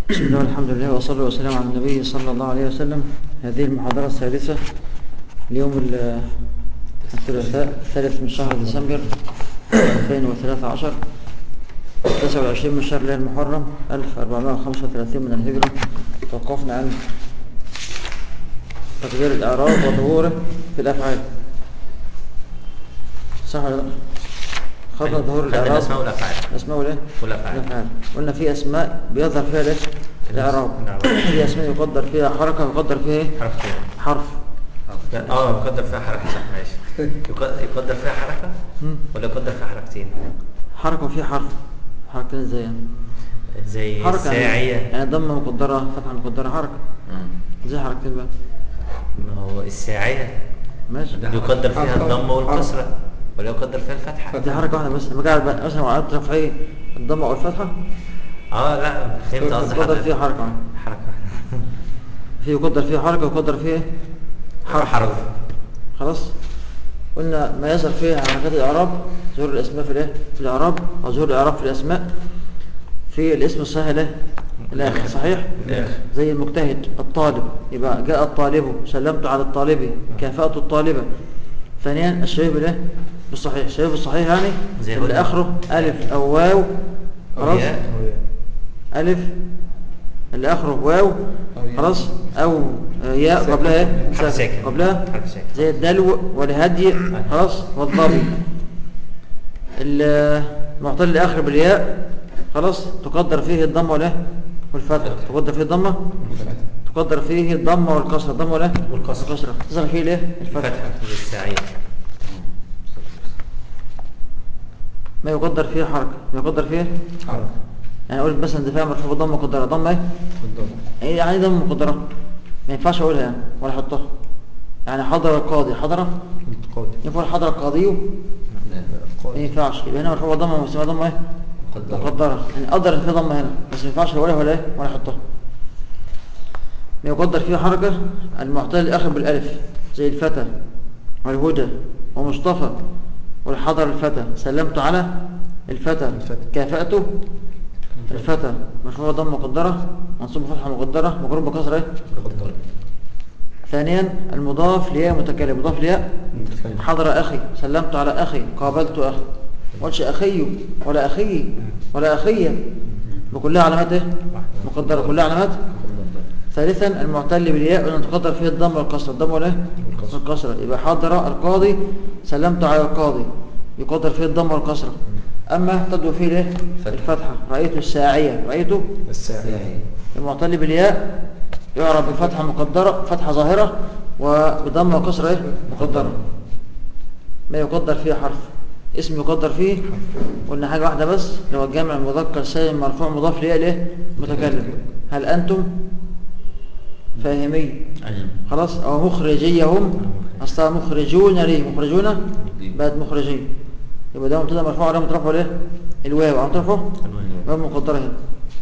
بسم الله والحمد لله وصلى وسلم على النبي صلى الله عليه وسلم هذه المحاضرة السادسة اليوم ال- الثلاثاء الثالث من شهر ديسمبر 2013 29 من شهر الله المحرم 1435 من الهجرة توقفنا عن تغيير الإعراب وظهوره في الأفعال صح ولا لا؟ خطأ ظهور خدنا الإعراب الأسماء والأفعال الأسماء والإيه؟ والأفعال. الأفعال قلنا في أسماء بيظهر فيها الإيه؟ الإعراب نعم. في أسماء يقدر فيها حركة ويقدر فيها إيه؟ حرف كده حرف اه يقدر فيها حركة صح ماشي يق- يقدر فيها حركة مم. ولا يقدر فيها حركتين حركة وفي حرف حركتين ازاي يعني؟ زي حركة يعني- الساعية يعني ضمة مقدرة فتحة مقدرة حركة مم. ازاي حركتين بقى ما هو الساعية ماشي ده يقدر فيها حرف- الضمة حرف. والكسرة ولا يقدر فيها الفتحة دي حركة واحدة بس لما قاعد بقى مثلا وقعدت رفعي الضمة أو الفتحة اه لا فهمت قصدي يقدر حضرتك. فيها حركة واحدة. حركة في يقدر فيها حركة ويقدر فيها إيه؟ حرف حرف خلاص قلنا ما يظهر فيه حركات الإعراب ظهور الأسماء في الإيه؟ في الإعراب أو ظهور الإعراب في الأسماء في الاسم الصحيح له الآخر صحيح؟ الآخر. زي المجتهد الطالب يبقى جاء الطالب سلمت على الطالب كافأت الطالبة ثانيا الشباب له بالصحيح الشباب الصحيح يعني زي اللي هدى. آخره ألف أو واو خلاص ياء. ألف اللي آخره واو أو ياء. خلاص أو ياء ساكن. قبلها إيه؟ حرف ساكن. قبلها حرف ساكن. زي الدلو والهدي خلاص والضبي المعطل الاخر بالياء خلاص تقدر فيه الضمه ولا والفتحه تقدر فيه الضمه تقدر فيه الضمه والكسره الضمه ولا والكسرة. الكسره تظهر فيه الايه الفتحه فتحة زي الساعية ما يقدر فيه حركه ما يقدر فيه حرف يعني اقول مثلا دفاع مرفوع ضمه مقدره ضمه ايه بالضبط ايه يعني ضمه مقدره ما ينفعش اقولها يعني ولا احطها يعني حضر القاضي حضر القاضي ينفع حضر القاضي ما القاضي ينفعش يبقى هنا مرفوع ضمه ومسمى ضمه ايه مقدرة. مقدرة يعني قدر ان في ضمه هنا بس ما ينفعش ولا ولا ايه ولا احطها ما يقدر فيه حركة المعتل الاخر بالالف زي الفتى والهدى ومصطفى والحضر الفتى سلمت على الفتى الفتى. كافأته الفتى مرفوع ضمه مقدرة منصوب فتحة مقدرة مقرون بكسرة ايه مقدرة ثانيا المضاف لياء متكلم مضاف لياء متكلم. حضر أخي سلمت على أخي قابلت أخي ما قلتش أخي ولا أخي ولا أخية بكلها علامات إيه؟ مقدرة كلها علامات ثالثا المعتل بالياء وأن تقدر فيه الضم والكسر الضم ولا إيه؟ والكسر. والكسرة يبقى حضر القاضي سلمت على القاضي يقدر فيه الضم والكسرة أما تدعو فيه الإيه؟ الفتحة رأيت الساعية رأيت الساعي المعتل بالياء يعرف بفتحة مقدرة فتحة ظاهرة وبضمة وكسرة ايه مقدرة ما يقدر فيه حرف اسم يقدر فيه قلنا حاجة واحدة بس لو الجمع المذكر سالم مرفوع مضاف ليه ليه متكلم هل أنتم فاهمي أيوة. خلاص أو مخرجيهم أصلا مخرجون ليه مخرجون بقت مخرجين يبقى ده مبتدا مرفوع علامة رفعه ليه الواو علامة رفعه واو مقدرة هنا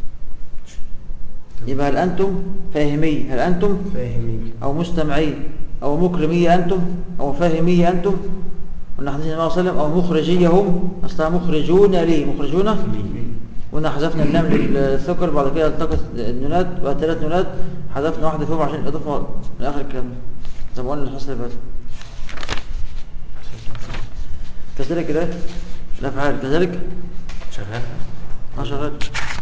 يبقى هل أنتم فاهمي هل أنتم فاهمين أو مستمعي أو مكرمي أنتم أو فاهمي أنتم قلنا حديث النبي صلى الله عليه وسلم أو مخرجي هم أصلا مخرجون لي مخرجون قلنا حذفنا اللام للثكر بعد كده التقت النونات بقى ثلاث نونات حذفنا واحدة فيهم عشان إضافة لآخر الكلام زي ما قلنا الحصة اللي فاتت كذلك كده الأفعال كذلك شغال اه شغال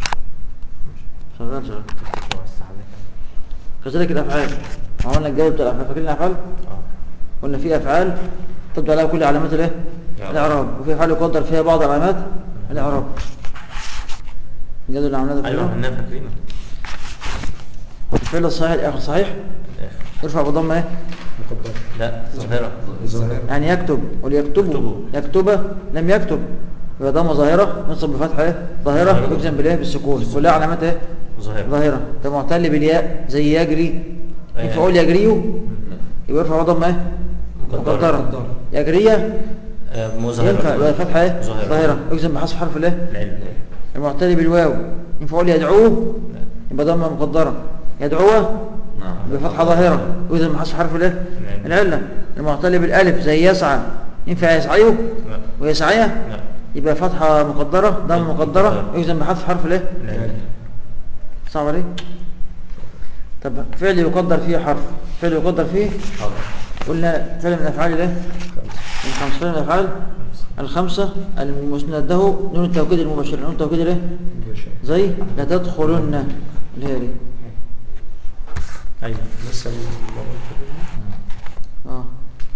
شغال شغال وسع عليك. كذلك الافعال ما قلنا الجاي بتاع الافعال فاكرين الافعال اه قلنا في افعال تبدا عليها كل علامات الايه نعم. الاعراب وفي افعال يقدر فيها بعض علامات الاعراب جدول العمليات ايوه كلها احنا فاكرينه الفعل الصحيح الاخر صحيح الآخر. يرفع بضمه ايه مقدرة لا ظاهرة ظاهرة يعني يكتب وليكتبوا يكتبوا. يكتب لم يكتب يبقى ضمه ظاهره ينصب بفتحه ايه ظاهره ظاهرة. يجزم بالايه بالسكون كلها علامات ايه ظاهرة ظاهره ده معتل بالياء زي يجري أيوة. ينفع اقول يجريوا يبقى يرفع بضمه ايه مقدرة. مقدرة يجرية آه، مو ظاهرة ينفع يبقى فتحة ايه ظاهرة. ظاهرة يجزم بحذف حرف الايه العلم المعتل بالواو ينفع اقول يدعوه يبقى ضمه مقدرة يدعوه نعم يبقى فتحة ظاهرة يجزم بحذف حرف الايه العلم. العلة المعتل بالالف زي يسعى ينفع يسعيه لا ويسعيه لا يبقى فتحة مقدرة ضم مقدرة يجزم بحذف حرف الايه العلم صعب عليك طب فعل يقدر فيه حرف فعل يقدر فيه حاضر قلنا فعل من الافعال الايه الخمس فعل من الافعال الخمسه المسند له نون التوكيد المباشر نون التوكيد الايه مباشر زي لا تدخلن اللي هي دي ايوه لسه المرة اللي اه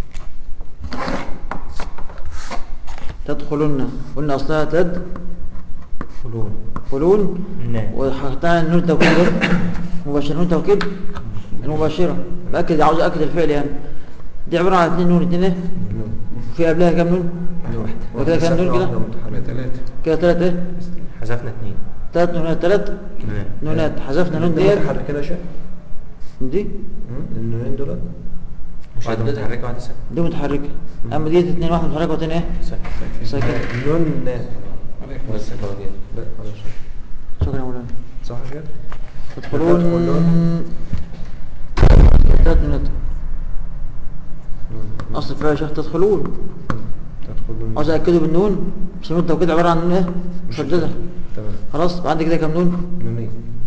تدخلن قلنا اصلها تد فلون خلون نعم وحطها نون التوكيد ايه مباشر نون التوكيد المباشره باكد عاوز اكد الفعل يعني دي عباره عن اثنين نون اثنين ايه فاتت. في قبلها كام نون واحدة وكده كام نون كده واحدة متحركة ثلاثة كده ثلاث ايه حذفنا اثنين ثلاث نونات ثلاث نعم نونات حذفنا نون دي ديت متحركة كده شيء دي النونين دول واحدة متحركة واحدة ساكنة دي متحركه اما ديت اثنين واحده متحركه والثانيه ايه ساكنة ساكنه نون بس كده لا خلاص شكرا يا مولانا صح كده تدخلون تدخلون. ثلاث نونات اصل الفعل يا شيخ تدخلون تدخلون عاوز اكده بالنون مش نون التوكيد عباره عن نون ايه مشدده تمام خلاص يبقى عندي كده كام نون نونين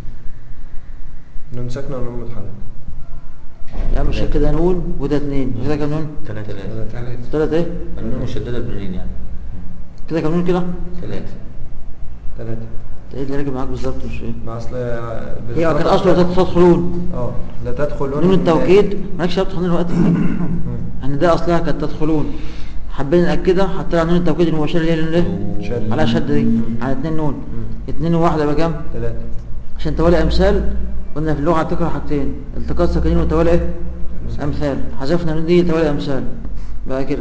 نون ساكنة ونون متحركة لا مش كده نون وده اثنين كده كام نون ثلاثة ثلاثة ثلاث ايه النون مشددة بالرين يعني كده كام نون كده ثلاثة ثلاثة ايه اللي راكب معاك بالظبط مش ايه ما أصل هي كان اصله تدخلون اه لا تدخلون نون التوكيد مالكش دعوه تدخلون دلوقتي يعني ده اصلها كانت تدخلون حبينا ناكدها حتى على نون التوكيد المباشر اللي هي اللي شد. على شد دي على اتنين نون اتنين وواحده يبقى كام ثلاثة عشان توالي امثال قلنا في اللغه هتكره حاجتين التقاط ساكنين وتوالي ايه امثال حذفنا من دي توالي امثال بقى كده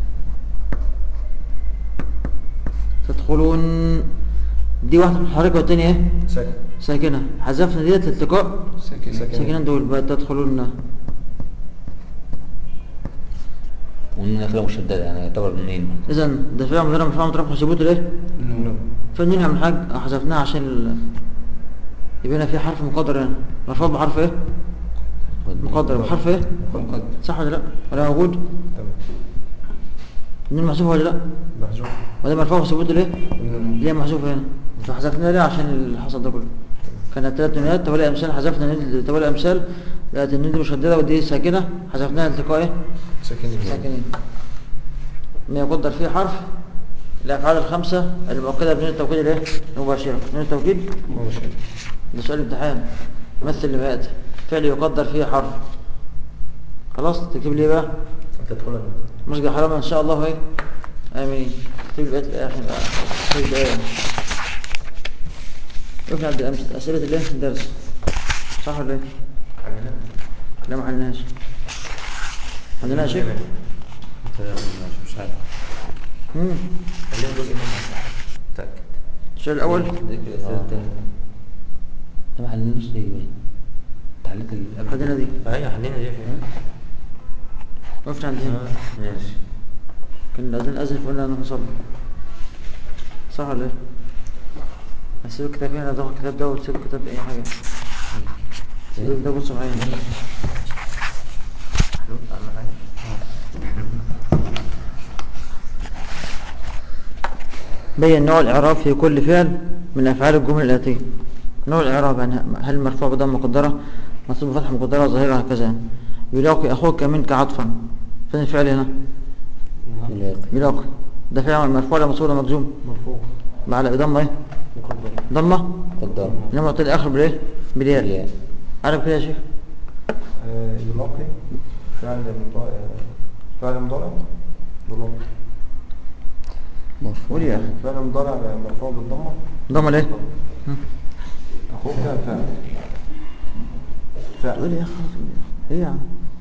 تدخلون دي واحده متحركه والتانيه ايه ساكن ساكنه حذفنا ديت الالتقاء ساكن ساكنين دول بقى تدخلون والنون الأخيرة مشددة يعني يعتبر نونين اذا ده فعل مضارع مفعول مترفع حسبوته ليه نون فالنون يا عم الحاج حذفناها عشان ال... يبقى هنا في حرف مقدر هنا مرفوع بحرف ايه مقدر بحرف ايه مقدر صح ولا لا ولا موجود تمام النون محذوفه ولا لا محذوف وده مرفوع حسبوته ليه نون ليه محذوفه هنا فحذفناها ليه عشان اللي حصل ده كله كانت ثلاث نونات توالي امثال حذفنا نون توالي امثال لقيت النون دي مشدده ودي ساكنه حذفناها التقاء ايه ساكن ساكنين ما يقدر فيه حرف الافعال الخمسه المؤكده بنون التوكيد الايه المباشره نون التوكيد ماشي ده سؤال امتحان مثل اللي فات فعل يقدر فيه حرف خلاص تكتب لي بقى تدخلون مسجد حرام ان شاء الله ايه امين تكتب بقى الاخر بقى تكتب بقى وقفنا عند الأمس- اسئله الايه الدرس صح ولا ايه لا ما حلناش عندنا يا شيخ مش عارف امم خليهم جزء منها متأكد السؤال الاول ذكر الأسئلة التانية طبعا النون مش ليه باين تعليق ال- خدنا دي ايوه حلينا دي وقفنا عند هنا آه، ماشي كان الأذان أذن فقلنا أنا هصلي صح ولا إيه؟ هسيب الكتاب هنا ضغط الكتاب ده وتسيب الكتاب أي حاجة سيب الكتاب بص معايا حلو أهم حاجة بين نوع الإعراب في كل فعل من أفعال الجمل الآتية نوع الإعراب يعني هل مرفوع بضم مقدرة منصوب بفتحة مقدرة ظاهرة هكذا يعني يلاقي أخوك منك عطفا فين الفعل هنا؟ يلاقي. يلاقي ده فعل مرفوع ولا منصوب ولا مجزوم؟ مرفوع مع ضمة إيه؟ مقدر ضمة قدر إنما قلت لي آخر بالإيه؟ بالياء الياء. عارف كده يا شيخ؟ آه، يلاقي فعل مضارع فعل مضارع يلاقي قول يا أخي فعل مضارع مرفوع بالضمة ضمة ليه؟ أخوك فعل فعل قول يا أخي إيه يا عم؟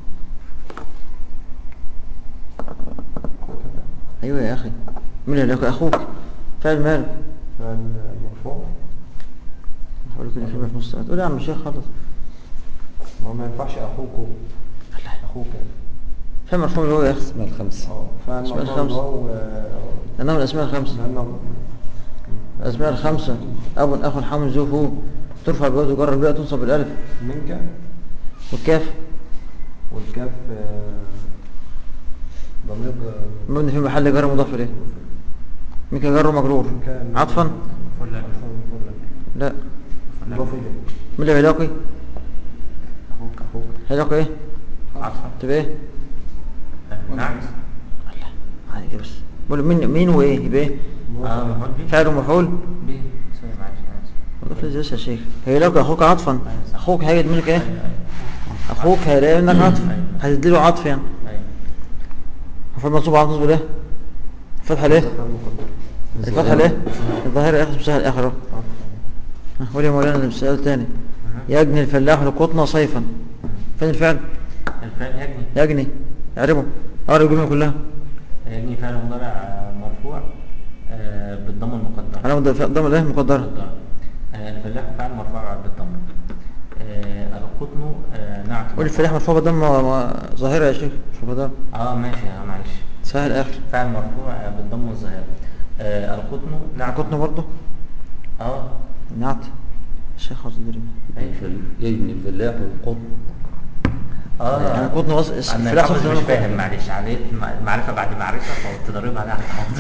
أيوة يا أخي مين اللي يلاقي أخوك؟ فعل مال فعل مرفوع هقول لك كلمة في نص تقول يا عم الشيخ خلص ما هو ما ينفعش أخوك أخوك فعل مرفوع اللي هو يا أخي اسمها الخمسة اه فعل اسمها مرفوع الخمسة. الواو لأنه من الأسماء الخمسة لأنه الأسماء الخمسة أب أخ حم زوف هو ترفع بيوت وجر بيئة تنصب بالألف منك والكاف والكاف آه، ضمير آه، مبني في محل جر مضاف إليه منك جر مجرور كان- عطفا فلا فلا لا مضاف إليه مين اللي هيلاقي اخوك اخوك هيلاقي ايه عطفا تبقى ايه نعم عادي كده بس بقول مين مين وايه يبقى ايه اه مفعول به فعل ومفعول به سوري معلش انا اسف وضف لي يا شيخ هيلاقي اخوك عطفا اخوك هيجد منك ايه أيوة، أيوة. اخوك هيلاقي منك عطف هتديله عطف يعني أيوة. المفروض منصوب على نصب ليه الفتحه ليه الفتحه ليه الظاهره اخر مسهل اخر اهو ها، قول يا مولانا السؤال تاني يجني الفلاح القطن صيفا فين الفعل الفعل يجني يجني اعربه اقرا الجمله كلها يجني فعل مضارع آه، مرفوع آه، بالضم المقدر علامه ضم الايه مقدره مقدر. آه، الفلاح فعل مرفوع بالضم آه، القطن آه، نعت قول الفلاح مرفوع بالضم ظاهره يا شيخ مش مقدره اه ماشي اه معلش سهل اخر فعل مرفوع آه، بالضم والظاهرة آه، القطن نعت القطن برضه اه نعت الشيخ عاوز يدري أيوة. يجني الفلاح والقط اه يعني القطن وص... انا الفلاح الحافظ وصل مش فاهم معلش عليك م- معرفه بعد معرفه فتضربها عليها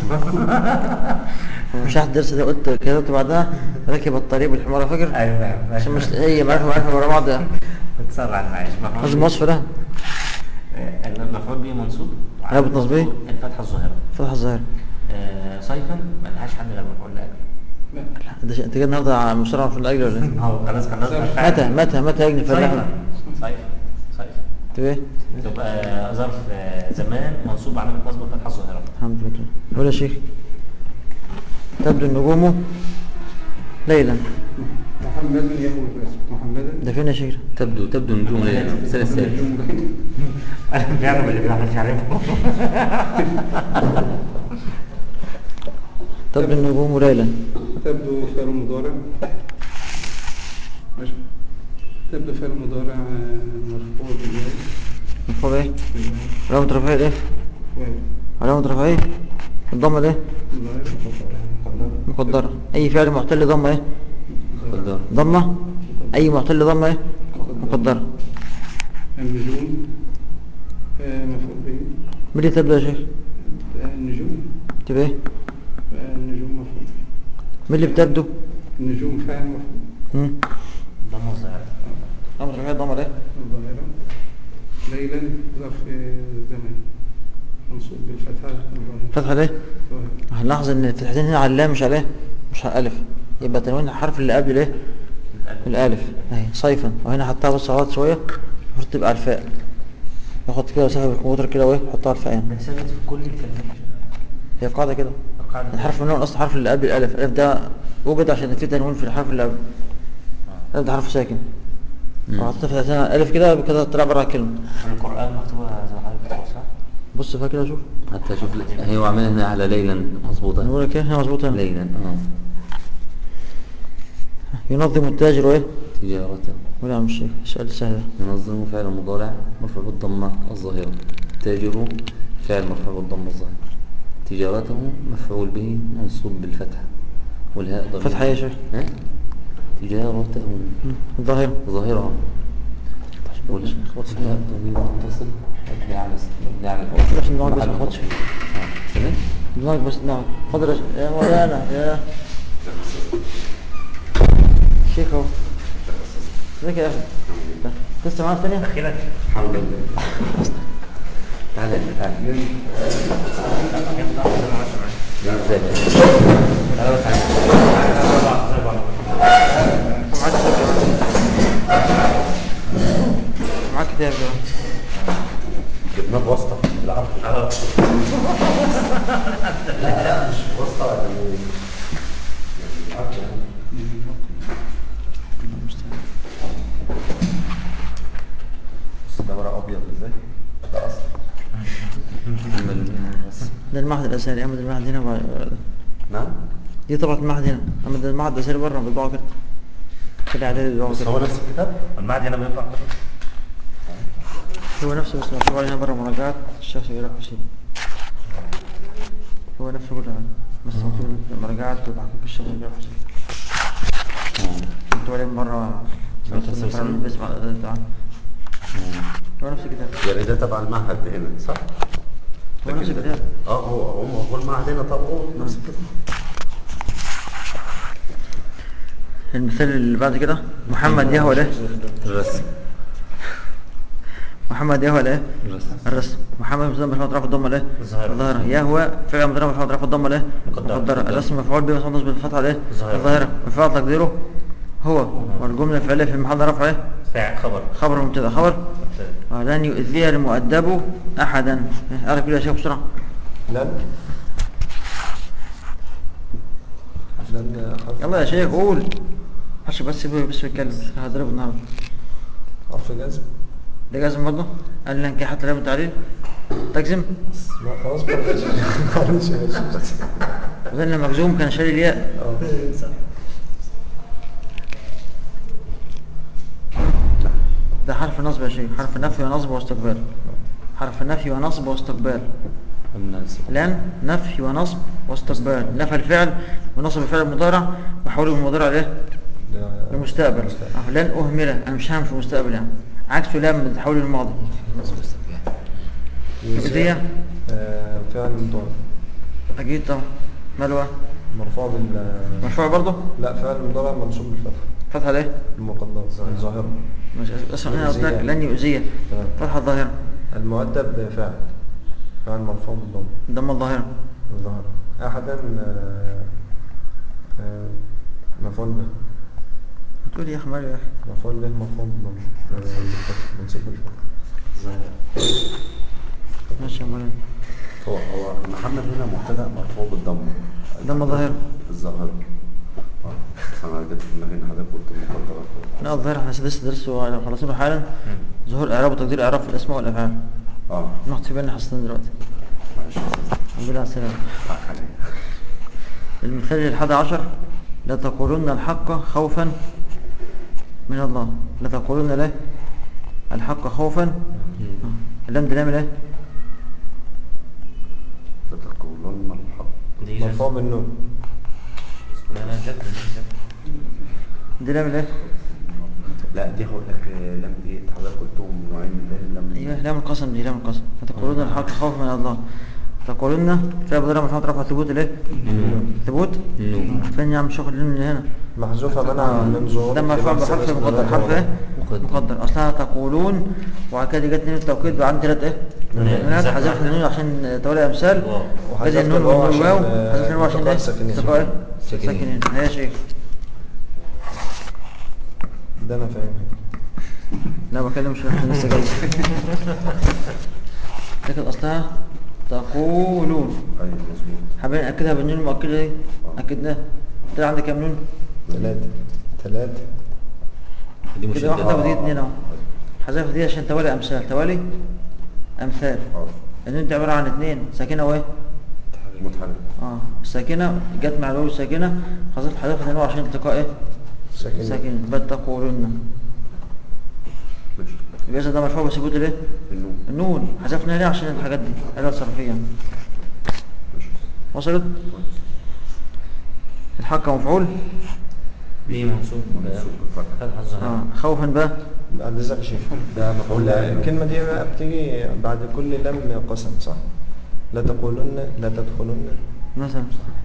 مش واحد الدرس ده قلت كتبت بعدها ركب الطريق بالحمار فاكر ايوه فاهم عشان مش هي معرفه معرفه ورا بعض بتسرع معلش لازم الوصف ده آه، المفعول به منصوب علامة نصبه؟ الفتحه الظاهره فتح الظاهر آه، صيفا ملهاش حل غير المفعول لاجل انت ش- انت كده النهارده على مصارعه في الاجل ولا ايه؟ هو خلاص خلصنا متى متى متى يجني الفلاح صيفا صيف صيف تبقى ايه؟ تبقى ظرف آه، زمان منصوب علامه نصب الفتحه الظاهره الحمد لله قول يا شيخ تبدو النجوم ليلا محمد يقول بس محمدا ده فين يا شيخ تبدو تبدو النجوم ليلا السنة الثالثة انا بيعرف اللي بيعرفش عارفه تبدو النجوم ليلا تبدو فعل مضارع ماشي تبدو فعل مضارع آه، مرفوع بالواو مرفوع ايه؟ بالواو علامة رفعه ايه؟ واو علامة رفعه ايه؟ الضمة ايه؟ ظاهر مقدرة أي فعل محتل ضمة ايه؟ قدر ضمة أي محتل ضمة ايه؟ مقدرة النجوم آه، مفعول به مين اللي تبدأ يا شيخ؟ آه، النجوم تبقى ايه؟ آه، النجوم مفعول به مين اللي بتبدو؟ النجوم فاعل مفعول مم. ضم الظاهره علامة رفعه الضمة ايه؟ الظاهرة ليلا ظرف آه، زمان منصوب بالفتحة الظاهرة فتحة ليه؟ ظاهرة. هنلاحظ ان الفتحتين هنا على اللام مش عليه مش على الالف يبقى تنوين الحرف اللي قبل الايه الالف اهي صيفا وهنا حطها بس غلط شويه المفروض تبقى الفاء ياخد كده وسحب الكمبيوتر كده وايه يحطها على الفاء يعني بنثبت في كل الكلمات هي قاعده كده القاعده الحرف من اصل الحرف اللي قبل الالف الالف ده وجد عشان في تنوين في الحرف اللي قبل الالف ده حرف ساكن مم. وحطيت فتحتين على الالف كده كده طلع بره الكلمه القران مكتوبه زي ما حضرتك بتقول صح؟ بص فيها كده شوف حتى شوف هي وعملها هنا على ليلا مظبوطة نقول لك ايه هي مظبوطه هنا. ليلا اه ينظم التاجر ايه تجارته ولا مش الشيخ السؤال سهل ده. ينظم فعل مضارع مرفوع بالضمة الظاهرة تاجر فعل مرفوع بالضمة الظاهرة تجارته مفعول به منصوب بالفتحة والهاء ضمير فتحة إيه يا شيخ؟ ها؟ تجارته مم. الظاهره ظاهرة والهاء ضمير متصل مبني على مبني على الفتح. عشان نقعد بس محل ما ناخدش. آه. تمام؟ دماغك بس نعم فضل يا ش- يا مولانا يا شيخ اهو ازيك يا اخي لسه معانا ثانية؟ اخيرا الحمد لله تعالى تعالى ازيك معاك كتاب كمان جبناه بواسطة بالعرض لا مش بواسطة يعني يعني بالعرض يعني. بص ده ورق ابيض ازاي ده اصل ده المعهد الازهري اما ده المعهد هنا وبع- نعم دي طبعة المعهد هنا اما ده المعهد الازهري بره بيطبعوا كده كده اعدادي بيطبعوا بس هو كده نفس الكتاب المعد هنا بيطلع هو نفسه بس مكتوب عليه هنا بره مراجعات الشيخ شغال حسين هو نفسه كل حاجة بس مكتوب مراجعات وتحقيق الشيخ شغال حسين مكتوب عليه من بره بيسمع تعال هو نفس الكتاب يعني ده تبع المعهد هنا صح؟ هو نفس لكن ده- الكتاب اه هو هو هو المعهد هنا طبعه نفس الكتاب المثال اللي بعد كده محمد يهوى الايه الرسم محمد يهوى الايه الرسم الرسم محمد مضارع مرفوع رفع الضمه الايه الظاهرة. الظاهره يهوى فعل مضارع مرفوع رفع الضمه الايه مقدرة. مقدره الرسم مفعول به مسموع نصب بالفتحه الايه الظاهرة. الظاهره مفعول تقديره هو والجمله الفعليه في محل رفع ايه فاعل خبر خبر مبتدا خبر آه، لن يؤذي المؤدب احدا إيه، اعرف كده يا شيخ بسرعه لن لن حرف يلا يا شيخ قول حش بس بس بيتكلم هضرب النهارده حرف جزم ده جازم برضه قال لن كي حتى لا تعليل تجزم لا خلاص بقى معلش ماشي وذن مجزوم كان شاري الياء اه ده حرف نصب يا شيخ حرف نفي ونصب واستقبال حرف نفي ونصب واستقبال الناس لن نفي ونصب واستقبال نفى الفعل ونصب الفعل المضارع وحوله من المضارع ليه ده- لمستقبل آه، لن أهمله أنا مش هعمل في المستقبل يعني عكسه لم بتحول للماضي يؤذية آه، فعل مضارع أكيد طبعا مالوه مرفوع بال مرفوع برضه لا فعل مضارع منصوب بالفتح فتحة ليه المقدر الظاهرة مش اسمع هنا قلت لك يؤذية. لن يؤذيه تمام. فتحة الظاهرة المؤدب فاعل فعل مرفوع بالضم ضم الظاهرة الظاهرة أحدا آه، آه، مفعول به تقول يا أخي مالي يا أخي مفعول به مرفوع بالضم آه، بالفتح منصوب بالفتح ماشي يا مولانا هو هو محمد هنا مبتدا مرفوع بالضم ضم الظاهرة. الظاهرة اه انا جت في دماغي ان حضرتك قلت المقدرات لا الظاهر احنا لسه درسه خلصينه حالا ظهور اعراب وتقدير اعراب في الاسماء والافعال اه نقطة في بالنا حصتين دلوقتي معلش الحمد لله على السلامة حق عليا المثال الحادي عشر لا تقولن الحق خوفا من الله لا تقولن له الحق خوفا آه. اللام دي نعمل ايه لتقولن الحق دي جزم. مرفوع بالنون لا لا جزم دي جزم. دي نعمل ايه لا دي هقول لك آه، لم دي حضرتك قلتهم نوعين من الله لم ايوه لام القسم دي لام القسم لا تقولن الحق خوفا من الله تقولن فيها بدل ما رفع ثبوت الايه ثبوت نون فين يا عم شغل من هنا محذوفة منع من ظهور ده مرفوع بحرف مقدر حرف ايه مقدر. مقدر اصلها تقولون وبعد كده جت نون التوكيد بقى عندي ثلاث ايه نونات حذفت النون عشان تولي امثال واو. وحذفت بدأ النون الواو والواو عشان، آه، حذفت الواو عشان التقاء ايه ساكنين. التقاء ايه ساكنين. ساكنين هي يا شيخ ده أنا فاهمها لا بكلم مش عشان لسه جاي لكن اصلها تقولون ايوه مظبوط حابين ناكدها بالنون المؤكده دي اكدناها طلع عندي كام نون ثلاثة ثلاثة دي كده واحده مشددة ودي اتنين اهو حذف دي عشان توالي امثال توالي امثال اه النون دي عباره عن اتنين ساكنه وايه متحرك اه الساكنه جت مع الواو الساكنه حذفت حذفت الواو عشان التقاء ايه ساكنة. ساكن بل تقولون ماشي يبقى إذا ده مرفوع بثبوت الايه النون النون حذفنا ليه عشان الحاجات دي الاداه الصرفيه ماشي وصلت الحق مفعول دي منصوب منصوب بالفتح. فتح الظاهرة اه خوفا بقى بعد ذلك شيء ده مفعول لا له. الكلمة دي بقى بتيجي بعد كل لم قسم صح لا تقولن لا تدخلن مثلا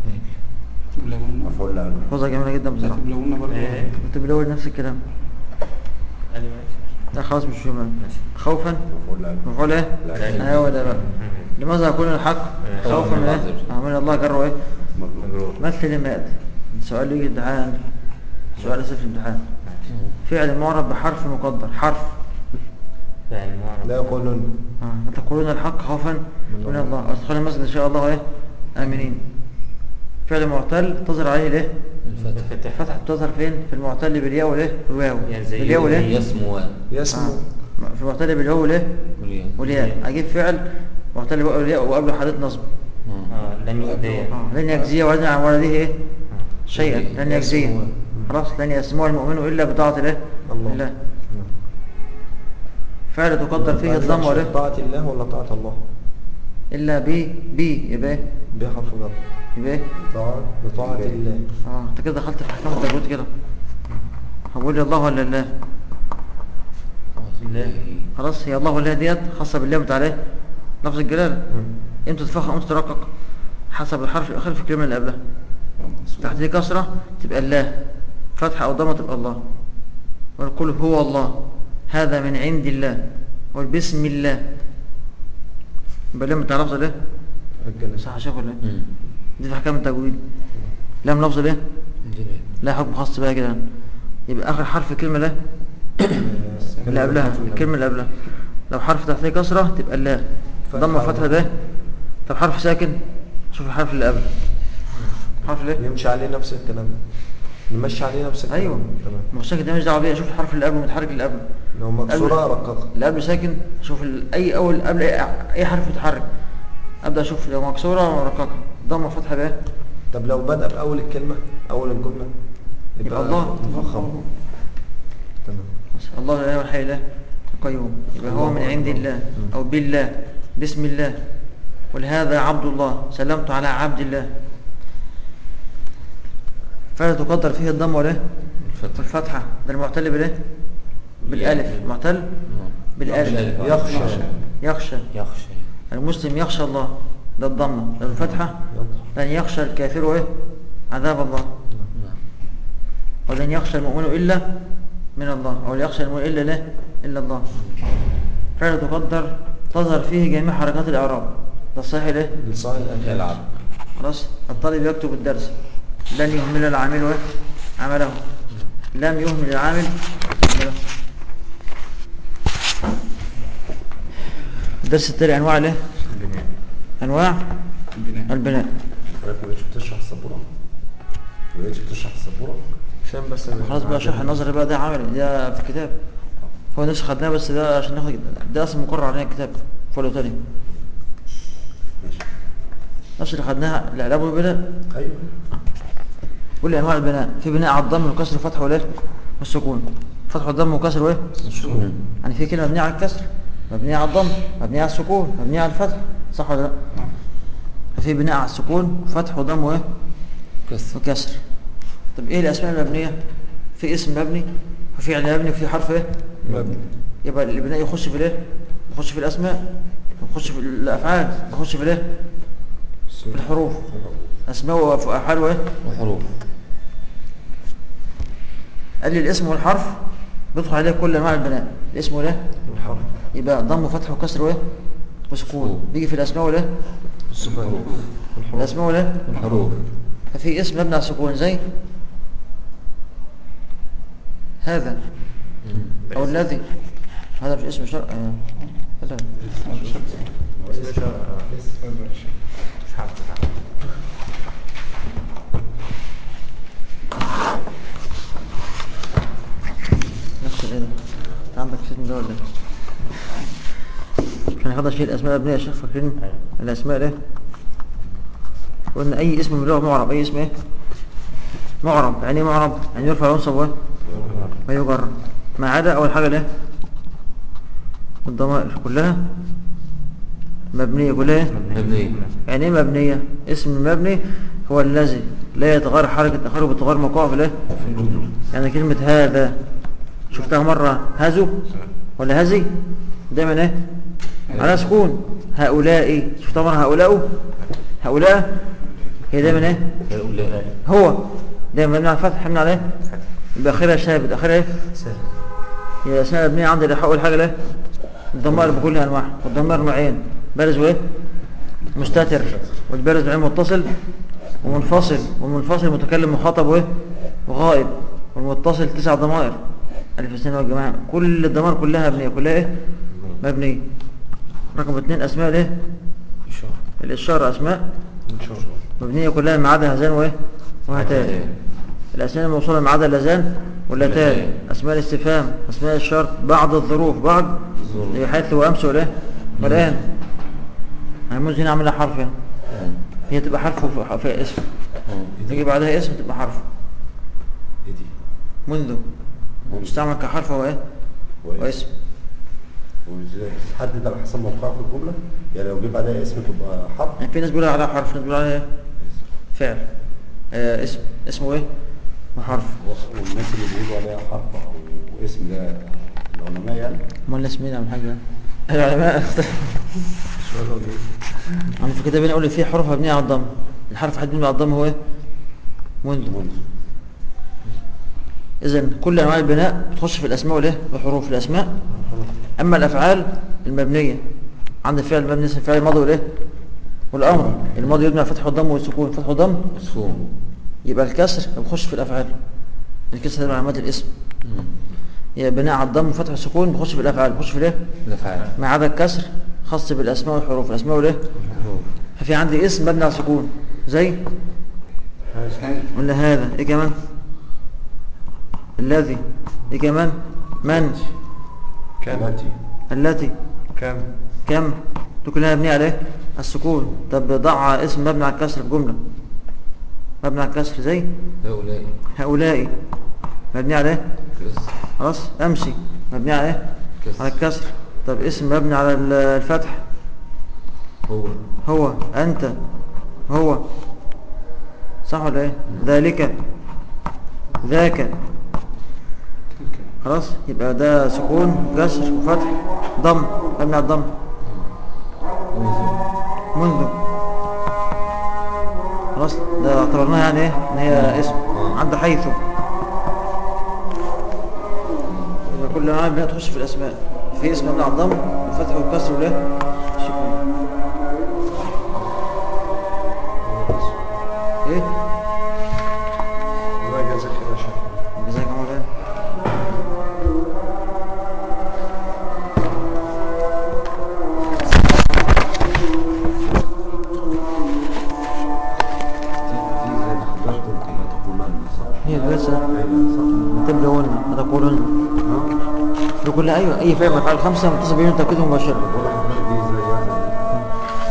مفعول له وضع جميلة جدا بصراحة لو برضه ايه كنت بلول نفس الكلام ادي ماشي لا خلاص مش جملة خوفا مفعول له مفعول ايه؟ لا. ايوه ده بقى لماذا يكون الحق خوفا من ايه؟ آه، من الله جره ايه؟ مجرور مجرور مثل ما يأتي سؤال يجي امتحان سؤال اسئله في الامتحان فعل معرب بحرف مقدر حرف فاعل معرب لا يقولن آه. تقولون الحق خوفا من الله ادخل المسجد ان شاء الله ايه امنين فعل معتل تظهر عليه الايه الفتح الفتحه بتظهر فين في المعتل بالياء والايه والواو يعني زي بالياء والايه يسمو يسمو آه. في المعتل بالواو والايه والياء. والياء اجيب فعل معتل بالواو والياء وقبله حالة نصب آه. اه لن يؤذي آه. لن يجزي ولد عن ولده ايه شيئا لن يجزيه خلاص لن يسمع المؤمن الا بطاعه الايه الله. الله فعل تقدر فيه بعد الضم ذلك ولا طاعة الله ولا طاعة الله الا ب ب يبقى إيه؟ بحرف جر يبقى إيه؟ طاعة بطاعة الله اه انت كده دخلت في احكام التجويد كده هقول لي الله ولا الله الله خلاص هي الله ولا ديت خاصه بالله بتاع ايه لفظ الجلاله امتى تفخم امتى ترقق حسب الحرف الاخير في الكلمه اللي قبلها تحت دي كسره تبقى الله فتحة أو ضمة تبقى الله والقل هو الله هذا من عند الله والبسم الله يبقى لما تعرف ليه الجنة صح يا شيخ ولا ايه مم. دي في احكام التجويد لام لفظ ليه جميل. لا حكم خاص بها كده يبقى اخر حرف الكلمه لا اللي قبلها الكلمه اللي قبلها لو حرف تحتيه كسره تبقى لا فتحة ضمه فتحه ده طب حرف ساكن شوف الحرف اللي قبله حرف ليه يمشي عليه نفس الكلام نمشي عليه نفس الكلام ايوه تمام ما هو ساكن ده مش دعوه بيه اشوف الحرف اللي قبله المتحرك اللي قبله لو مكسورة قبل- رققها اللي قبله ساكن اشوف ال- اي اول قبل اي, أي حرف متحرك ابدا اشوف لو مكسوره مرققه ضمه فتحه ده طب لو بدأ بأول الكلمة أول الجملة يبقى الله مفخم تمام الله لا اله الا الله القيوم يبقى هو من عند الله او بالله بسم الله ولهذا عبد الله سلمت على عبد الله فلا تقدر فيه الضم ولا الفتح والفتحة ده المعتل بالايه بالالف معتل آه. بالالف بالألف. يخشى يخشى يخشى المسلم يخشى الله ده الضمه ده الفتحة يطرح لن يخشى الكافر ايه عذاب الله نعم. ولن يخشى المؤمن إلا من الله أو لا يخشى المؤمن إلا لا إلا الله فعلا تقدر تظهر فيه جميع حركات الإعراب ده الصحيح ليه لصاع الأنفال يلعب خلاص الطالب يكتب الدرس لن يهمل العامل إيه؟ عمله لم يهمل العامل عمله الدرس التالي أنواع الايه أنواع البناء حضرتك ما بقتش بتشرح السبوره ما بقتش بتشرح السبوره عشان بس خلاص بقى شرح النظري بقى ده عمل ده في الكتاب هو نفس خدناه بس ده عشان ناخد ده اصلا مقرر علينا الكتاب فولو تاني ماشي نفس اللي خدناها الاعراب والبناء ايوه كل انواع البناء في بناء على الضم والكسر والفتح والايه والسكون فتح والضم والكسر وايه السكون يعني في كلمه مبنيه على الكسر مبنيه على الضم مبنيه على السكون مبنيه على الفتح صح ولا لا ففي بناء على السكون فتح وضم وايه كسر وكسر طب ايه الاسماء المبنيه في اسم مبني وفي فعل مبني وفي حرف ايه مبني يبقى البناء يخش في الايه يخش في الاسماء يخش في الافعال يخش في الايه في الحروف اسماء وافعال وايه وحروف قال لي الاسم والحرف بيدخل عليه كل انواع البناء الاسم والايه الحرف يبقى ضم وفتح وكسر وايه وسكون بيجي في الاسماء والايه الصفات الحروف الاسماء والايه الحروف ففي اسم مبني على السكون زي هذا او الذي هذا مش اسم شرع آه. هذا نفس الايه ده انت عندك فتن ده ولا ايه كان هذا شيء الاسماء الابنيه يا شيخ فاكرين الاسماء ده قلنا اي اسم من اللغه معرب اي اسم ايه معرب يعني ايه معرب يعني يرفع وينصب وايه ويجر ما عدا اول حاجه الايه الضمائر كلها مبنيه كلها إيه؟ مبني يعني ايه مبنيه اسم مبني هو الذي لا يتغير حركه اخره بتغير موقعه في الايه يعني كلمه هذا شفتها مره هزو ولا هزي دايما ايه على سكون هؤلاء شفتها مره هؤلاء هؤلاء هي دايما ايه هؤلاء هو دايما مبني على الفتح مبني على ايه يبقى اخرها شابت اخرها ايه هي اسماء مبنيه عندي اللي اول حاجه الايه الضمائر بكل انواعها والضمائر نوعين بارز وايه مستتر والبارز نوعين متصل ومنفصل والمنفصل متكلم مخاطب وايه وغائب والمتصل تسع ضمائر الف اثنين والجماعه كل الضمائر كلها مبنيه كلها ايه مبنيه رقم اثنين اسماء الايه الاشاره اسماء مبنيه كلها ما عدا هذان وايه وهاتان الأسماء الموصولة ما عدا اللذان واللتان واللتان. أسماء الاستفهام أسماء الشرط بعض الظروف بعض زي حيث وأمس والإيه والآن هنموز هنا عاملها حرف يعني هي تبقى حرف وفي فيها اسم تيجي بعدها اسم تبقى حرف ايه دي منذ مستعمل كحرف هو ايه واسم. واسم وازاي تحدد على حسب موقعه في الجمله يعني لو جه بعدها اسم تبقى حرف يعني في ناس بيقولوا عليها حرف ناس بيقولوا عليها إيه؟ فعل آه اسم اسمه ايه وحرف والناس اللي بيقولوا عليها حرف او اسم ده العلماء يعني امال الناس مين عم حاجه العلماء عم في كتابين يقول لي في حروف مبنيه على الضم الحرف حد مبني على الضم هو ايه منذ منذ إذا كل أنواع البناء بتخش في الأسماء والإيه بحروف الأسماء أما الأفعال المبنية عند الفعل المبني اسم الفعل الماضي والإيه والأمر الماضي يبنى على الفتح والضم والسكون فتح والضم سكون يبقى الكسر بيخش في الأفعال الكسر ده علامات الاسم مم. يبقى بناء على الضم وفتح السكون بيخش في الأفعال بيخش في الإيه الأفعال ما عدا الكسر خاص بالأسماء والحروف الأسماء والإيه الحروف ففي عندي اسم مبني على السكون زي ولا هذا ايه كمان الذي ايه كمان من كانت التي كم كم دول كلها مبنيه على ايه السكون طب ضع اسم مبني على الكسر في جمله مبني على الكسر زي هؤلاء هؤلاء مبني على ايه كسر خلاص امشي مبني على ايه كسر. على الكسر طب اسم مبني على ال- الفتح هو هو أنت هو صح ولا ايه ذلك ذاك خلاص يبقى ده سكون كسر وفتح ضم مبني على الضم منذ خلاص ده اعتبرناها يعني ايه ان هي اسم عند حيث يبقى كل ما بناء تخش في الاسماء في اسم مبني على الضم والفتح والكسر والايه السكون ايه الله يجازيك يا شيخ جزاك الله خير في زي ما حضرتك قلت لا تقولن صح هي لسه ايوه صح تبلغون ما تقولون ها لكل ايوه اي فعل من الافعال الخمسه متصل بهم تاكيد مباشر بقول لحضرتك دي زي هذا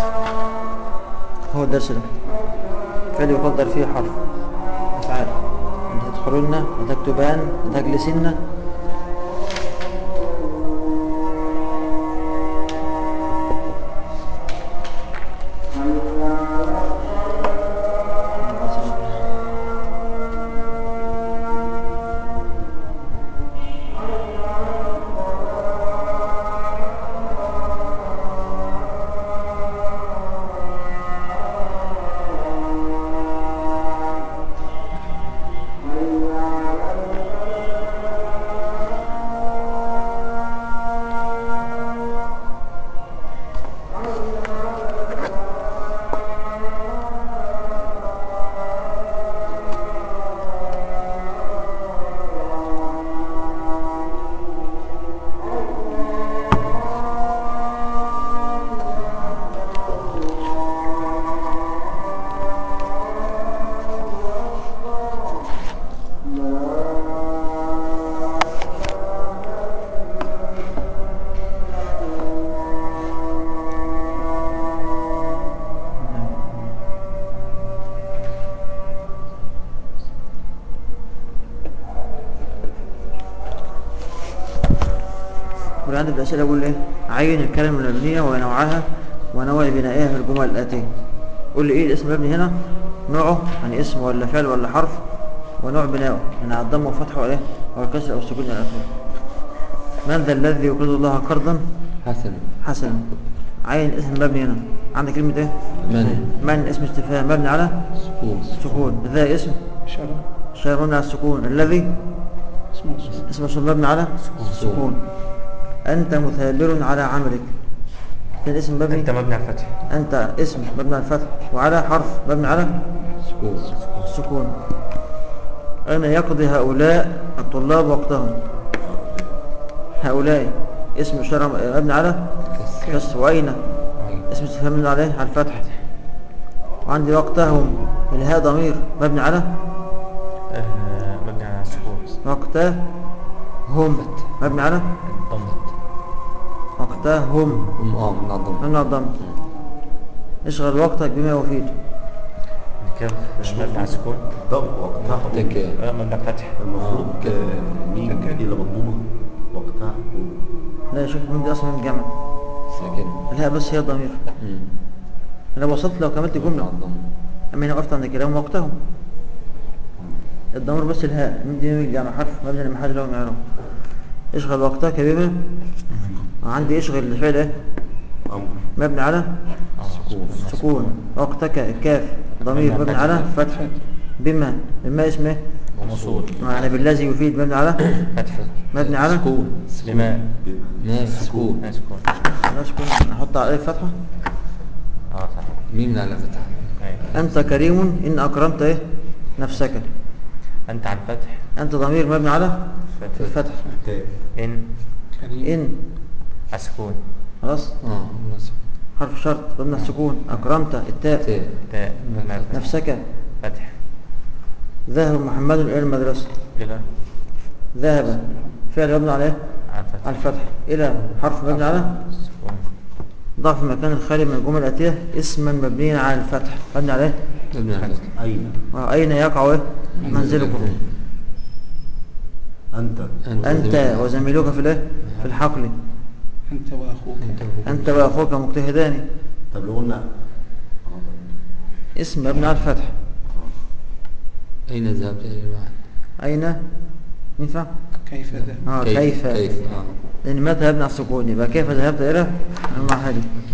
هو الدرس ده فعل يقدر فيه حرف افعال ان تدخلن وتكتبان وتجلسن والعندي في الأسئلة أقول إيه عين الكلمة المبنية ونوعها ونوع بنائها في الجمل الآتية قول لي إيه الاسم المبني هنا نوعه يعني اسم ولا فعل ولا حرف ونوع بنائه يعني على الضم وفتحه إيه أو الكسر أو السكون إلى آخره من ذا الذي يقرض الله قرضا حسن حسنا عين اسم مبني هنا عندك كلمة إيه من من اسم استفهام مبني على سكون سكون ذا اسم إشارة شيء مبني على السكون الذي اسم موصول مبني على سكون أنت مثابر على عملك كان اسم مبني أنت مبني على الفتح أنت اسم مبني على الفتح وعلى حرف مبني على سكون السكون أين يقضي هؤلاء الطلاب وقتهم هؤلاء اسم إشارة مبني على كسر كسر وأين عين. اسم استفهام مبني عليه على الفتح وعندي وقتهم الهاء ضمير مبني على مبني على السكون وقتهم مبني على ضمت وقتهم أم آه من الضم ممنوع الضم اشغل وقتك بما يفيد كيف مبني على السكون ضم وقتها تك مبني على الفتح المفروض آه، مين دي اللي مضمومه وقتها لا يا شيخ من دي اصلا من الجمع ساكن الهاء بس هي الضمير مم. انا وصلت لو كملت مع جمله الضم اما انا وقفت عند كلام وقتهم الضمير بس الهاء من دي من الجمع حرف مبني لمحل له معرب اشغل وقتك بما عندي اشغل الفعل ايه امر مبني على سكون سكون وقتك الكاف ضمير مبني على فتح بما بما اسمه وموصول معنى بالذي يفيد مبني على فتح مبني على سكون لما ما سكون ما سكون لا سكون نحط عليه فتحة اه صح ميم على فتح أيوة. أنت كريم إن أكرمت إيه نفسك أنت على الفتح أنت ضمير مبني على فتح الفتح تاء إن إن السكون خلاص اه مناسب. حرف شرط ضمن السكون أكرمت التاء تاء تاء مع الفتح. نفسك فتح ذهب محمد إلى المدرسة إلى ذهب فعل مبني على إيه؟ على الفتح على الفتح إلى حرف مبني على السكون ضع في المكان الخالي من الجمل الآتية اسما مبنيا على الفتح مبني عليه مبني على الفتح أين أين يقع إيه؟ منزلكم أنت أنت وزميلك في الإيه؟ في الحقل أنت وأخوك أنت وأخوك مجتهدان طب لو قلنا اسم مبني على الفتح أين ذهبت يا جماعة أين ينفع؟ كيف ذهب آه كيف, كيف اه لأن متى يبني على السكون يبقى كيف ذهبت إلى المعهد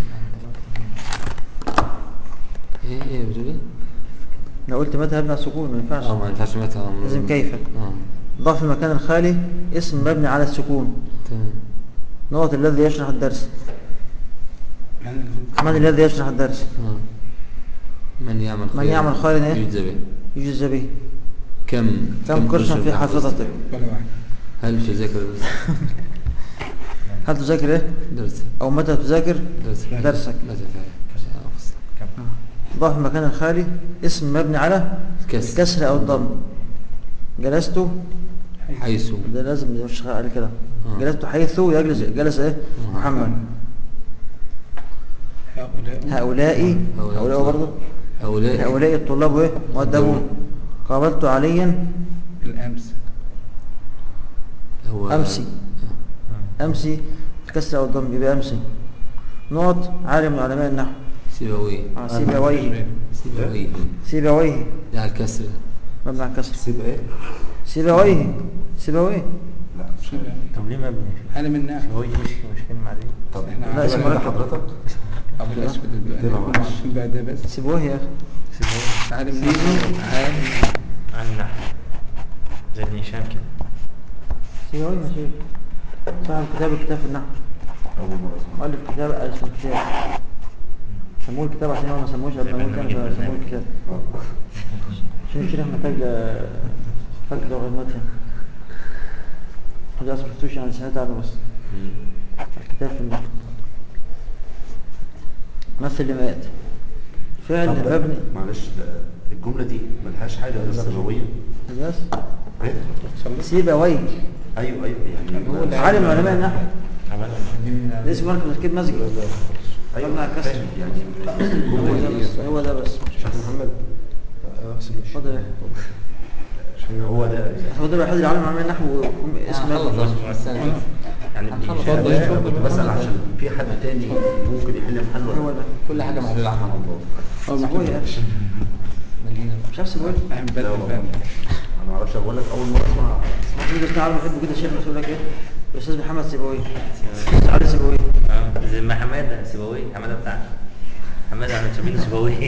ايه ايه بتقول ايه؟ لو قلت متى يبني على السكون ما ينفعش اه ما ينفعش متى آه، لازم كيف. اه ضع في المكان الخالي اسم مبني على السكون تمام نقط الذي يشرح الدرس يعني من الذي يشرح الدرس اه من يعمل من خيرا يعمل خيرا إيه؟ يجزى به يجزى به كم كم قرشا في حافظتك ولا واحد هل تذاكر درس هل تذاكر ايه درس او متى تذاكر درس درسك متى فعل آه، فصل. ضع في المكان الخالي اسم مبني على الكسر. الكسر او الضم جلست حيث ده لازم ده مش شغال عليه كده آه. جلست حيث يجلس جلس ايه آه. محمد هؤلاء هؤلاء هؤلاء برضه هؤلاء هؤلاء الطلاب ايه مؤدبون قابلت عليا بالأمس هو أمسي. امسي الكسر او الضم يبقى امسي نقط عالم من علماء النحو سيبويه آه، سيبويه سيبويه سيبويه ده على الكسر مبني على الكسر سيب إيه؟ سيبويه سيبويه لا طب ليه مبني عالم النحو هو مش مش كلمة عادية طب إحنا لا، لا اسمه اسمه مركب. حضرتك أبو الأسود اكتبها البقى معلش. بقى ده بس سيبويه يا اخي عالم نحو عالم عن النحو زي ابن هشام كده سيبويه يا شيخ صاحب كتاب الكتاب في النحو أول مرة أسمع مؤلف كتاب اسمه كتاب سموه الكتاب عشان هو ما سموش قبل ما يقول كان فسموه الكتاب عشان الشيخ محتاج ل- فك لغة المتن خلاص ما شفتوش يعني سمعت عنه بس الكتاب في النحو مثل لما يأتي فعل طب مبني معلش ده الجملة دي ملهاش حاجة غير السبوية بس إيه؟ سيبويه أيوه أيوه يعني هو ده. عالم من علماء النحو عملها ده اسمه مركب تركيب مسجد أيوه مبني على الكسر. فاهم يعني هو ده بس هو ده بس شيخ محمد اغسل وشي اتفضل يا عشان هو ده هو ده الوحيد اللي علم علماء النحو ويكون اسم خلص مبني. بس السنة يعني ابن هنخلص هشام برضه. أنا كنت بسأل عشان في حد تاني ممكن يحل محل هو ولا ده كل حاجة محلولة عنها الله أو سيبويه يا أخي. مدينة مش عارف سيبويه عن بدء لا والله. الفهم أنا ما أعرفش أقول لك أول مرة أسمع ممكن بس نعرف نحبه كده شيخ يقول لك ايه الاستاذ محمد سيبويه علي سيبويه اه زي ما حماده سيبويه حماده بتاع حماده عم تسمينه سيبويه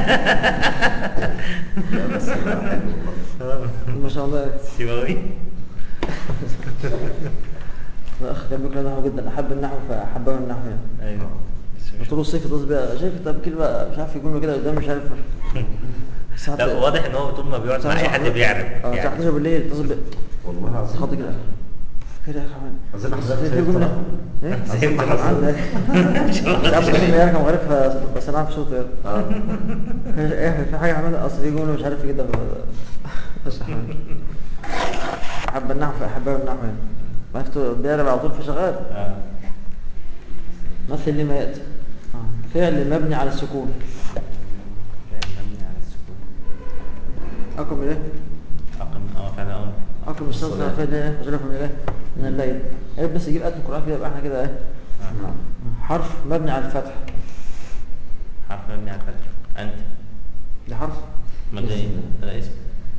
لا بس لا، حلو والله. ما شاء الله سيبويه الاخ كان بيكره النحو جدا احب النحو فاحبه النحو يعني ايوه قلت له الصيف يتصل بيها شايف طب كلمه مش عارف يقول كده قدام مش عارف الساعه لا واضح ان هو طول ما بيقعد مع اي حد بيعرف اه الساعه 11 بالليل اتصل بيا والله العظيم خط كده خير يا اخي حماد عايزين حضرتك في زي جمله الطلاق. ايه زي الطلاق. عندك مش عارف الكلمه يعني كان عارفها بس انا عارف صوته يعني اه ايه في حاجه عملها اصل في جمله مش عارف كده بس احب النحو فاحبها النحو يعني عرفت بيعرف على طول فشغال اه مثل لما ياتي آه. فعل مبني على السكون مبني على السكون اقم ايه أقم اه فعل امر اقم الصلاه فعل ايه وزلكم من ايه من الليل عيب بس يجيب آية القرآن كده يبقى احنا كده ايه آه. حرف مبني على الفتح حرف مبني على الفتح انت ده حرف مبني هذا اسم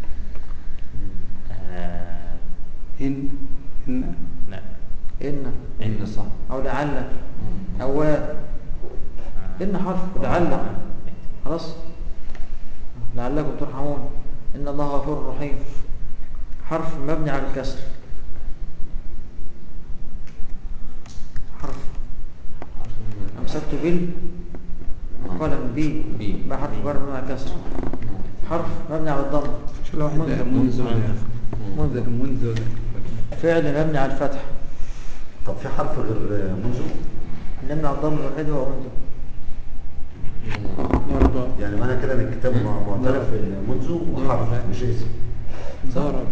آه، إن إن لا ان ان صح او لعل او ان حرف لعل خلاص لعلكم ترحمون ان الله غفور رحيم حرف مبني على الكسر حرف أمسكت بال قلم بي بي. بقى حرف جر مبني على الكسر حرف مبني على الضم شو لو واحد منذ منذ منذ فعل مبني على الفتح طب في حرف غير منذ نمنع الضم الوحيد هو منذ ضرب يعني معنى كده ان الكتاب مع- معترف ان منذ وحرف مش اسم ضرب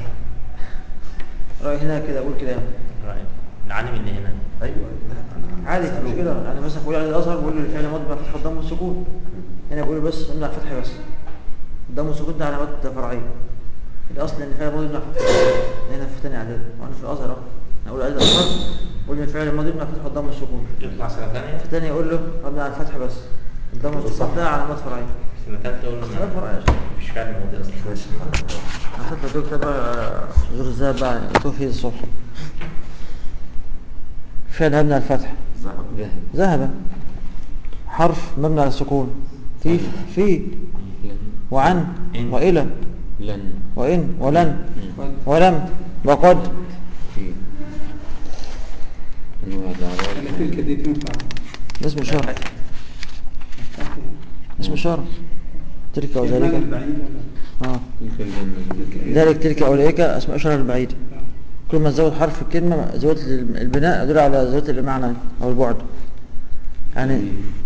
رأي هنا كده أقول كده رأي العالم اللي هنا ايوه لا انا عادي مش كده يعني مثلا بقول على الأزهر بقول له الفعل ماضي بفتح الضم والسكون هنا بقول بس نمنع الفتح بس الضم والسكون ده علامات فرعية الأصل إن الفعل ماضي يمنع فتح هنا في تاني إعداد وأنا في الأزهر أهو أنا أقول على الأزهر بقول إن الفعل الماضي يمنع فتح الضم والسكون يطلع سنة ثانية في تاني أقول له مبني على الفتح بس الضم والسكون ده علامات فرعية سنة ثالثة أقول له علامات ما- فرعية مفيش فعل ماضي أصلا حتى دول كده زور الذهب بقى يطوف فيه الصبح فعل مبني على الفتح ذهب ذهب حرف مبني على السكون في في لن وعن إن. وإلى لن وإن ولن قد ولم وقد في أنواع الأعراب أنا تلك دي تنفع ده اسم إشارة اسم إشارة تلك أو المعنى ذلك البعيد ولا؟ اه تلك الجنة ذلك تلك أولئك اسم إشارة البعيد كل ما تزود حرف الكلمة زودت البناء يدل على زودت المعنى أو البعد يعني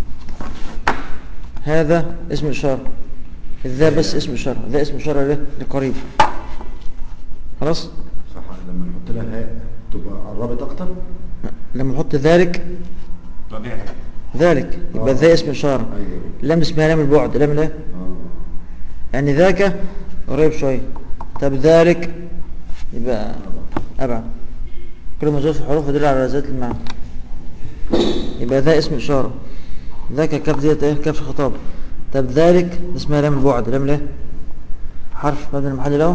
هذا اسم إشارة ذا بس اسم إشارة ذا اسم إشارة ليه لقريب خلاص صح لما نحط لها هاء تبقى قربت اكتر لما نحط ذلك طبيعي ذلك يبقى آه. ذا اسم إشارة ايوه لم اسمها لام البعد لام الايه اه يعني ذاك قريب شوية طب ذلك يبقى أبعد كل ما زود في الحروف يدل على ذات المعنى يبقى ذا اسم إشارة ذاك كاف ديت ايه كاف خطاب طب ذلك اسمها لام البعد لام الايه حرف مبني المحل له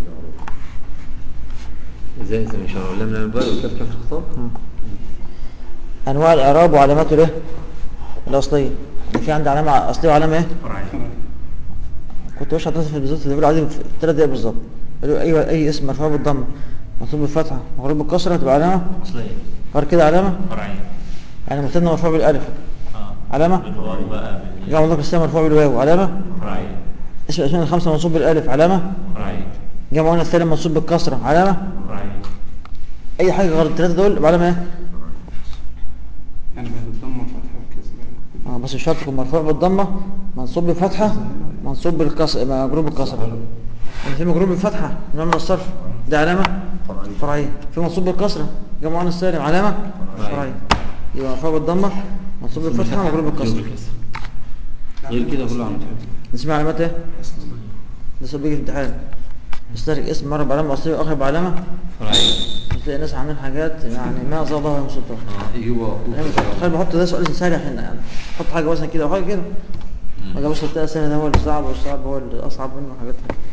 ازاي اسم إشارة لم لم البال وكيف كيف الخطاب أنواع الإعراب وعلاماته الايه الأصلية في عندي علامة أصلية وعلامة ايه فرعي كنت بشرح درس في بالظبط اللي بيقولوا عليه في ثلاث دقايق بالظبط قالوا ايوه اي اسم مرفوع بالضمه مكتوب بالفتحه مغروب بالكسره تبقى علامه أصلية غير كده علامه فرعية يعني مثنى مرفوع بالالف اه علامة؟ بالواو بقى بال- جمع مذكر السالم مرفوع بالواو علامه فرعية اسم الاسماء الخمسه منصوب بالالف علامه فرعية جمع مؤنث السالم منصوب بالكسره علامه فرعية اي حاجه غير الثلاثه دول يبقى علامه ايه يعني بعد الضمة فتحة وكسر اه بس الشرط يكون مرفوع بالضمه منصوب بفتحه منصوب بالكسر مجرور بالكسره يعني في مجرور بالفتحه نوع من الصرف ده علامه فرعية. فرعيه في منصوب بالكسره جمع مؤنث السالم علامه فرعيه يبقى مرفوع بالضمه منصوب بالفتحه مجرور بالكسره غير كده كله عم نسمع علامات ايه ده سؤال بيجي في امتحان يستهلك اسم مره بعلامه اصليه واخر بعلامه فرعية تلاقي ناس عاملين حاجات يعني ما ظلها من سلطان ايه هو انا تخيل بحط ده سؤال سهل عشان يعني حط حاجه مثلا كده وحاجه كده ما جابش التاء سهل ده هو اللي صعب والصعب هو اللي اصعب منه حاجات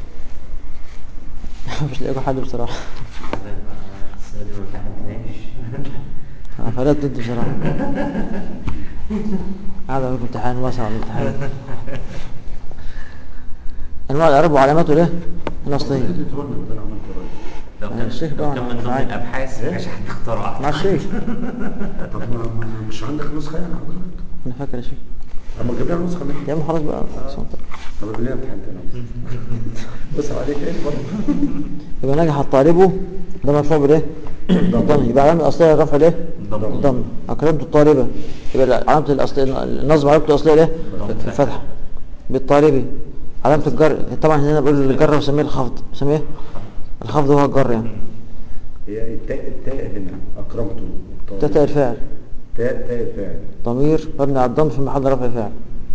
مش لاقي حد بصراحه السنة دي ما امتحنتناش آه، فلت انت بصراحه قاعد اقول لكم امتحان واسع الامتحان انواع الاعراب وعلاماته ليه الاصليه لو يعني كان الشيخ لو بقى كان من ضمن معاك. الأبحاث مش حد اخترعها مع الشيخ طب ما ما- مش عندك نسخه يعني حضرتك انا فاكر يا شيخ اما تجيب لنا نسخه منها يا عم خلاص بقى طب ابني امتحان تاني بص عليك ايه برضه يبقى نجح الطالب ده مرفوع بالايه؟ بالضم يبقى علامة الأصلية الرفع الايه؟ الضم. الضم أكرمت الطالبة يبقى علامة الأصلية النصب علامته الأصلية الايه؟ الفتحة بالطالب علامة الجر طبعا هنا بقول الجر بسميه الخفض بسميه الخفض هو الجر يعني هي التاء التاء هنا اكرمته الطالب. ده تاء الفاعل تاء تاء الفاعل ضمير مبني على الضم في محل رفع فاعل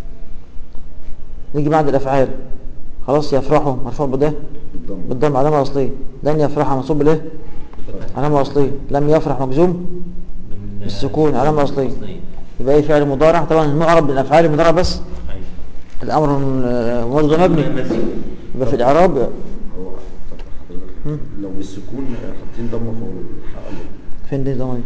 نيجي بعد الأفعال خلاص يفرحوا مرفوع بده بالضم بالضم علامة أصلية لن يفرح منصوب بالايه؟ علامة أصلية لم يفرح مجزوم من- بالسكون علامة أصلية يبقى أي فعل مضارع طبعا المعرب بالأفعال المضارع بس أيوة. الأمر مرض مبني مزيد. يبقى في الإعراب هو طب حضرتك لو بالسكون حاطين ضمه فوق الحق فين دي ضمير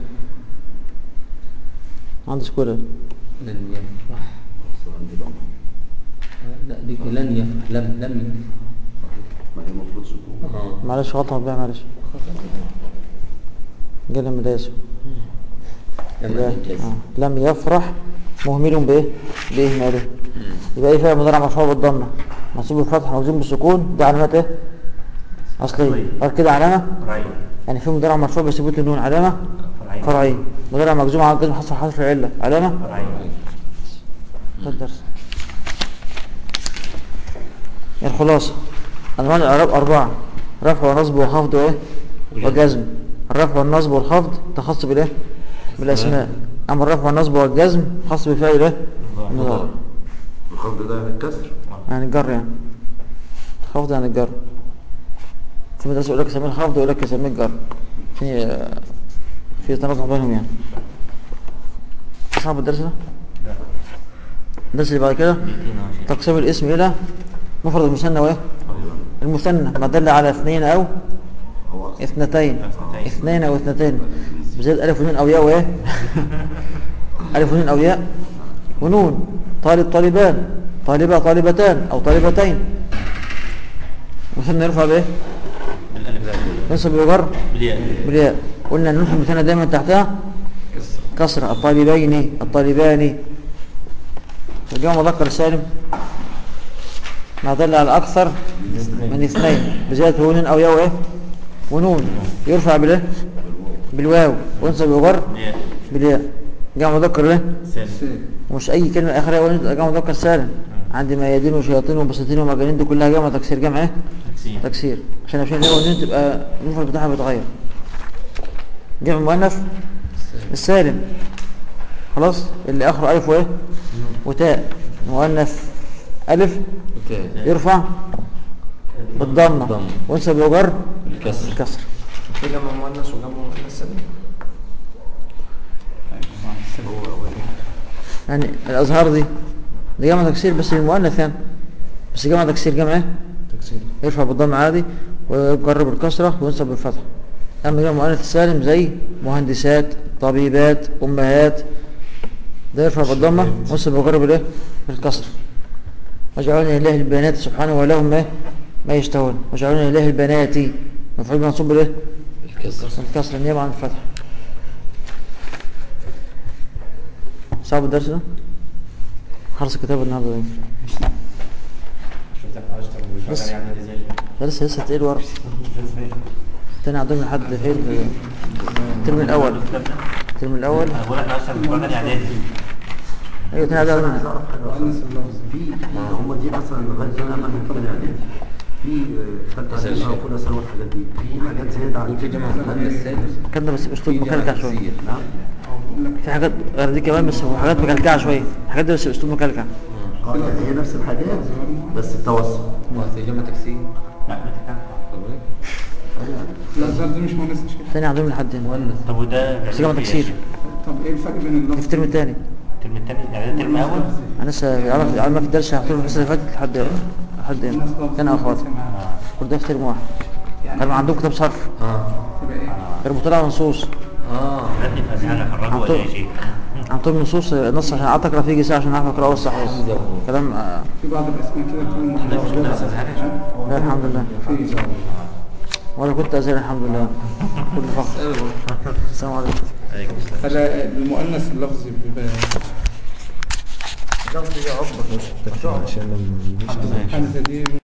عندي سكولة لن يفرح عندي ضمه لا دي لن يفرح لم لم يفرح ما هي المفروض سكون اه معلش غلطة بقى معلش قلم الاسم لما تنكسر آه. لم يفرح مهمل بايه باهماله يبقى ايه فعل مضارع مرفوع بالضمه منصوب بالفتح مجزوم بالسكون ده علامات ايه اصليه أصلية. قال كده علامه فرعية يعني في مضارع مرفوع بثبوت النون علامه فرعية فرعيه مضارع مجزوم على قدر حصر حرف العله علامه فرعية ده الدرس الخلاصة أنواع الإعراب أربعة رفع ونصب وخفض وإيه وجزم الرفع والنصب والخفض تخص بالإيه بالأسماء أما الرفع والنصب والجزم خاص بفعل إيه المضارع الخفض ده يعني الكسر يعني الجر يعني خفض يعني الجر في مدرسة يقول لك سميه الخفض ويقول لك سميه الجر في في تناقض بينهم يعني صعب الدرس ده لا الدرس اللي بعد كده دقيقتين أهو يا شيخ. تقسيم الاسم إلى مفرد المثنى وإيه المثنى ما دل على اثنين أو هو أصلا اثنتين اثنتين. اثنين أو اثنتين بزيد ألف ونون أو ياء وإيه ألف ونون أو ياء ونون طالب طالبان طالبة طالبتان أو طالبتين مثنى يرفع بإيه بالألف ينصب ويجر بالياء بالياء قلنا النون في المثنى دايما تحتها كسرة الطالبين الطالبان الجمع مذكر سالم ما دل على أكثر من اثنين بزيادة نون أو ياء وإيه ونون يرفع بالإيه بالواو وينصب ويجر بالياء بالياء جمع مذكر إيه سالم ومش أي كلمة آخرها ونون جمع مذكر سالم عندي ميادين وشياطين وبساطين ومجانين دي كلها جمع تكسير جمع إيه تكسير تكسير عشان عشان الياء والنون تبقى المفرد بتاعها بيتغير جمع مؤنث السالم خلاص اللي اخره الف وايه وتاء مؤنث الف وتاء يرفع بالضمه بالضمة. وينصب ويجر الكسر الكسر في جمع مؤنث وجمع مؤنث سالم يعني الازهار دي دي جمع تكسير بس المؤنث يعني بس جمع تكسير جمع ايه تكسير يرفع بالضم عادي ويجر بالكسره وينصب بالفتح اما جمع مؤنث السالم زي مهندسات طبيبات امهات ده يرفع بالضمه وينصب ويجر بالايه بالكسر وجعلنا اله البنات سبحانه ولهم ايه ما يشتهون وجعلنا اله البنات مفعول منصوب بالايه الكسر الكسر النيابه عن الفتح صعب الدرس ده خلص الكتاب النهارده ده شفتك عشتك وشغال يعني ازاي ده لسه لسه تقيل ورا تاني عندهم لحد فين الترم الاول الترم الاول انا بقول لك انا اصلا بتفرج يعني اعدادي ايوه تاني عندهم عايز اعرف حاجه في هم دي مثلا لغايه زمان ما كان كمان اعدادي في ثالثه اعدادي او اولى ثانوي والحاجات دي في حاجات زياده عن في جمع مؤنث سالم كان ده بس اسلوب مكلكع شويه نعم في حاجات غير دي كمان بس هو حاجات مكلكعه شويه الحاجات دي بس اسلوب مكلكع اه يعني هي نفس الحاجات بس التوسط مؤنث جمع تكسير لا ما تفهم الأزهار دي مش مؤنث مش كده تاني عندهم لحد هنا مؤنث طب وده بس جمع تكسير طب ايه الفرق بين اللفظ في الترم الثاني الترم الثاني يعني ده الترم الاول انا لسه يعرف يعلم في الدرس هحطه الحصه اللي فاتت لحد لحد امتى كان اخوات كل ده في ترم واحد كان عندهم كتاب صرف اه تبقى ايه يربطوا لها نصوص اه بدأت فاتحة حرجوا ولا يا شيخ عندهم نصوص نص عشان اعرف اقرا فيه جزء عشان اعرف اقراه صح كلام آه، في بعض الاسماء كده تكون محفوظة لا الحمد لله في ولا كنت ازال الحمد لله كل فخر السلام عليكم عليكم السلام فلا المؤنث اللفظي بيبقى عشان لما حمزة دي